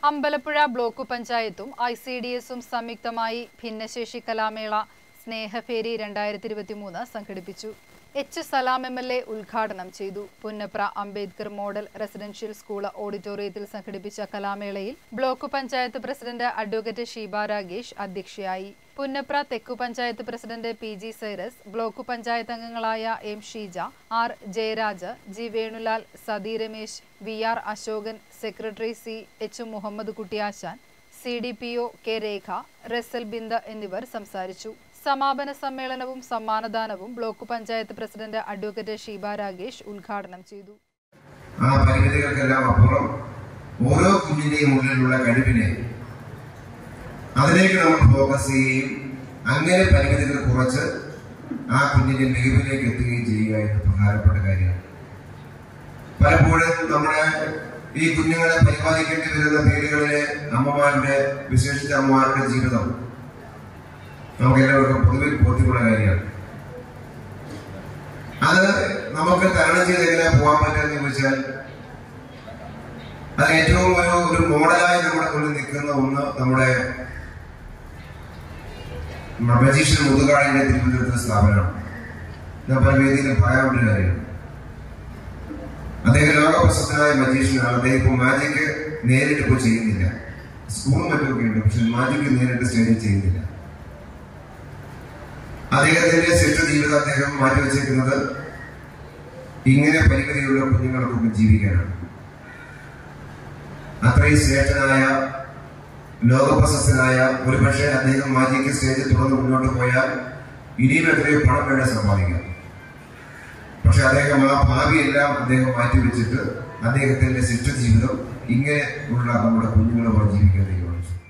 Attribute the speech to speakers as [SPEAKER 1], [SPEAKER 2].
[SPEAKER 1] Ambalappuzha block പഞ്ചായത്തും I C D എസും സംയുക്തമായി ഭിന്നശേഷി കലാമേള സ്നേഹഫേരി രണ്ടായിരത്തി ഇരുപത്തിമൂന്ന് സംഘടിപ്പിച്ചു H Salam M L A ഉദ്ഘാടനം ചെയ്തു Punnapra Ambedkar model residential school ഓഡിറ്റോറിയത്തിൽ സംഘടിപ്പിച്ച കലാമേളയിൽ block panchayat president advocate Sheeba Ragesh അധ്യക്ഷയായി പുന്നപ്ര തെക്കു panchayat president P G Cyrus block panchayat അംഗങ്ങളായ M Sheeja R Jayaraj G Venulal Sathi Ramesh V R Asokan secretary C H Muhammad Kuttiyashan C D P O K Rekha Russel ബിന്ദ എന്നിവർ സംസാരിച്ചു സമാപന സമ്മേളനവും സമ്മാനദാനവും block panchayat president advocate Sheeba Ragesh ഉദ്ഘാടനം ചെയ്തു
[SPEAKER 2] ആ പരിമിതികൾക്കെല്ലാം അപ്പുറം ഓരോ കുഞ്ഞിന്റെയും ഉള്ളിലുള്ള കഴിവിനെ അതിലേക്ക് നമ്മൾ ഫോക്കസ് ചെയ്യുകയും അങ്ങനെ പരിമിതികൾ കുറച്ച് ആ കുഞ്ഞിന്റെ മികവിലേക്ക് എത്തുകയും ചെയ്യുക എന്ന പ്രധാനപ്പെട്ട കാര്യമാണ് പലപ്പോഴും നമ്മുടെ ഈ കുഞ്ഞുങ്ങളെ പരിപാലിക്കേണ്ടി വരുന്ന പേരുകളിലെ അമ്മമാരുടെ വിശേഷിച്ച അമ്മമാരുടെ ജീവിതം നമുക്ക് എല്ലാവർക്കും പൊതുവിൽ ബോധ്യമുള്ള കാര്യമാണ് അത് നമുക്ക് തരണം ചെയ്ത് എങ്ങനെ പോകാൻ പറ്റുമെന്ന് ചോദിച്ചാൽ അത് ഏറ്റവും ഒരു ഒരു മോഡലായി നമ്മുടെ മുന്നിൽ നിൽക്കുന്ന ഒന്ന് നമ്മുടെ മജീഷ്യൻ മുതുകാടിന്റെ തിരുവനന്തപുരത്തെ സ്ഥാപനമാണ് ഞാൻ പല വേദിയിലും പറയാനുള്ള കാര്യമാണ് അദ്ദേഹം ലോകപ്രസിദ്ധനായ മജീഷ്യനാണ് അദ്ദേഹം ഇപ്പോൾ മാജിക് നേരിട്ട് ഇപ്പോൾ ചെയ്യുന്നില്ല സ്കൂളും മറ്റൊക്കെ ഉണ്ട് പക്ഷെ മാജിക് നേരിട്ട് സ്റ്റേജിൽ ചെയ്യുന്നില്ല അദ്ദേഹത്തിന്റെ ശിഷ്ട ജീവിതം അദ്ദേഹം മാറ്റിവെച്ചിരിക്കുന്നത് ഇങ്ങനെ പരിമിതിയുള്ള കുഞ്ഞുങ്ങൾക്കൊക്കെ ജീവിക്കാനാണ് അത്രയും ശ്രേഷ്ഠനായ ലോകപ്രശസ്തനായ ഒരുപക്ഷെ അദ്ദേഹം മാജിക്ക് സ്റ്റേജിൽ തുറന്ന് മുന്നോട്ട് പോയാൽ ഇനിയും എത്രയോ പണം വേണ്ട സമ്പാദിക്കാം പക്ഷെ അദ്ദേഹം ആ ഭാവിയെല്ലാം അദ്ദേഹം മാറ്റിവെച്ചിട്ട് അദ്ദേഹത്തിന്റെ ശിഷ്ട ജീവിതം ഇങ്ങനെ ഉള്ള നമ്മുടെ കുഞ്ഞുങ്ങളുമായി ജീവിക്കാൻ തീരുമാനിച്ചു